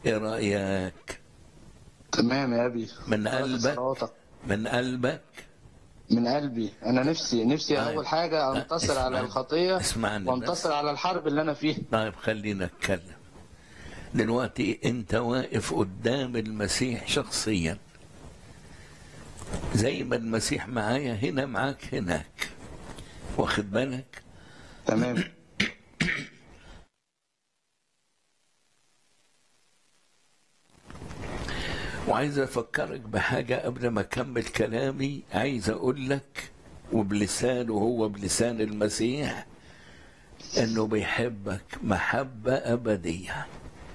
ايه رايك تمام يا ابي من أرد قلبك صلواتك. من قلبك من قلبي انا نفسي نفسي طيب. اول حاجه لا، انتصر على اسمعني. الخطيه اسمعني وانتصر بس. على الحرب اللي انا فيها طيب خلينا نتكلم دلوقتي انت واقف قدام المسيح شخصيا زي ما المسيح معايا هنا معاك هناك واخد بالك تمام وعايز افكرك بحاجه قبل ما اكمل كلامي عايز اقول لك وبلسانه هو بلسان المسيح انه بيحبك محبه ابديه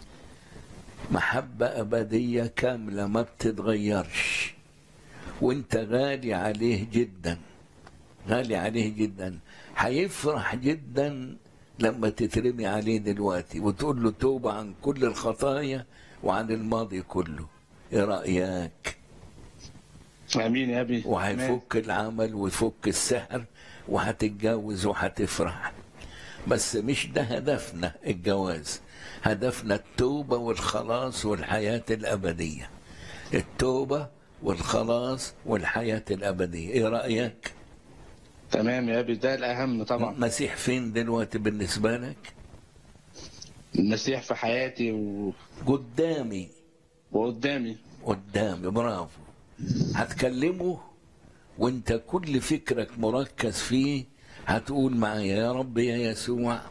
محبه ابديه كامله ما بتتغيرش وانت غالي عليه جدا غالي عليه جدا هيفرح جدا لما تترمي عليه دلوقتي وتقول له توبة عن كل الخطايا وعن الماضي كله ايه رأيك امين يا ابي تمام. وهيفك العمل ويفك السحر وهتتجوز وهتفرح بس مش ده هدفنا الجواز هدفنا التوبة والخلاص والحياة الأبدية التوبة والخلاص والحياة الأبدية ايه رأيك تمام يا ابي ده الاهم طبعا مسيح فين دلوقتي بالنسبة لك المسيح في حياتي و... قدامي وقدامي قدامي برافو هتكلمه وانت كل فكرك مركز فيه هتقول معايا يا رب يا يسوع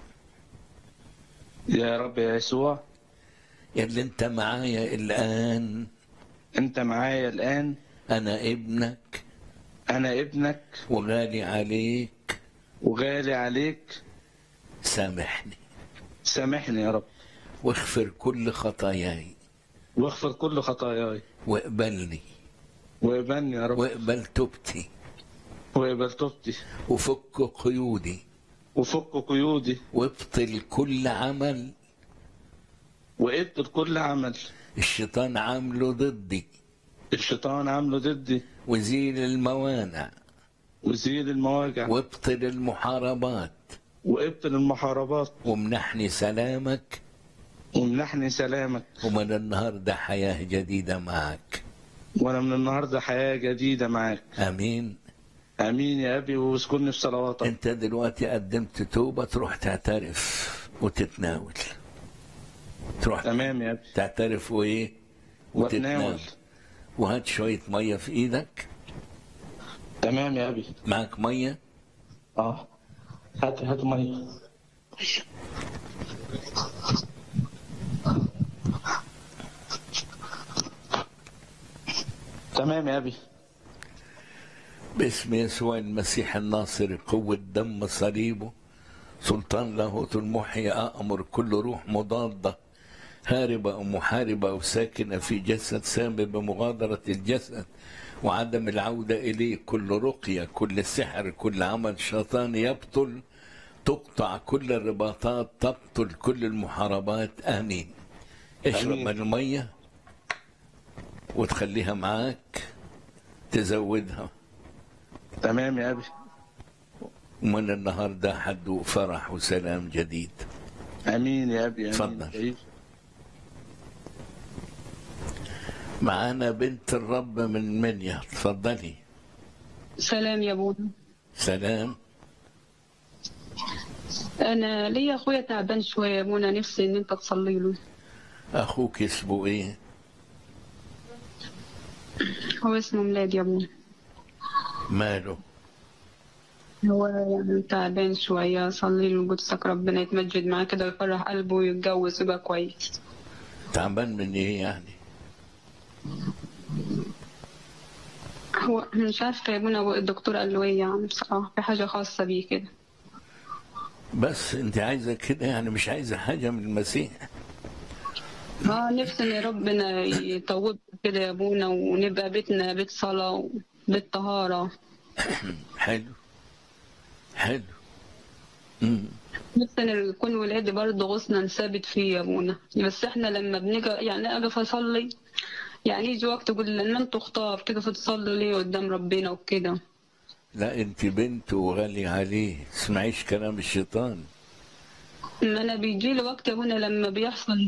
يا رب يا يسوع اللي انت معايا الان انت معايا الان انا ابنك انا ابنك وغالي عليك وغالي عليك سامحني سامحني يا رب واغفر كل خطاياي واغفر كل خطاياي واقبلني واقبلني يا رب واقبل توبتي واقبل توبتي وفك قيودي وفك قيودي وابطل كل عمل وابطل كل عمل الشيطان عامله ضدي الشيطان عامله ضدي وزيل الموانع وزيل المواجع وابطل المحاربات وابطل المحاربات وامنحني سلامك وامنحني سلامك ومن النهارده حياه جديده معك وانا من النهارده حياه جديده معاك امين امين يا ابي واذكرني في صلواتك انت دلوقتي قدمت توبه تروح تعترف وتتناول تروح تمام يا ابي تعترف وايه واتناول وتتناول وهات شويه ميه في ايدك تمام يا ابي معك ميه اه هات هات ميه تمام يا ابي باسم يسوع المسيح الناصر قوة دم صليبه سلطان لاهوت المحيي أأمر كل روح مضادة هاربة أو محاربة أو ساكنة في جسد سامي بمغادرة الجسد وعدم العودة إليه كل رقية كل سحر كل عمل شيطاني يبطل تقطع كل الرباطات تبطل كل المحاربات آمين اشرب آمين. من المية وتخليها معاك تزودها تمام يا ابي ومن النهارده حد فرح وسلام جديد امين يا ابي امين اتفضل. تعيش. معانا بنت الرب من منيا تفضلي سلام يا بونا سلام انا ليا اخويا تعبان شويه يا بونا نفسي ان انت تصلي له اخوك اسمه ايه هو اسمه ميلاد يا بونا ماله هو يعني تعبان شويه صلي له قدسك ربنا يتمجد معاه كده ويفرح قلبه ويتجوز ويبقى كويس تعبان من ايه يعني هو مش عارفه يا بونا هو الدكتور قال له ايه يعني بصراحه في حاجه خاصه بيه كده بس انت عايزه كده يعني مش عايزه حاجه من المسيح اه نفسي ان ربنا يطوب كده يا بونا ونبقى بيتنا بيت صلاه وبيت طهاره حلو حلو مم. نفسي ان يكون ولادي برضه غصنا ثابت فيه يا ابونا بس احنا لما بنيجي يعني اقف اصلي يعني يجي وقت يقول لنا انتوا اختار تقفوا تصلوا ليه قدام ربنا وكده لا انت بنت وغالي عليه اسمعيش كلام الشيطان ما انا بيجي لي وقت يا ابونا لما بيحصل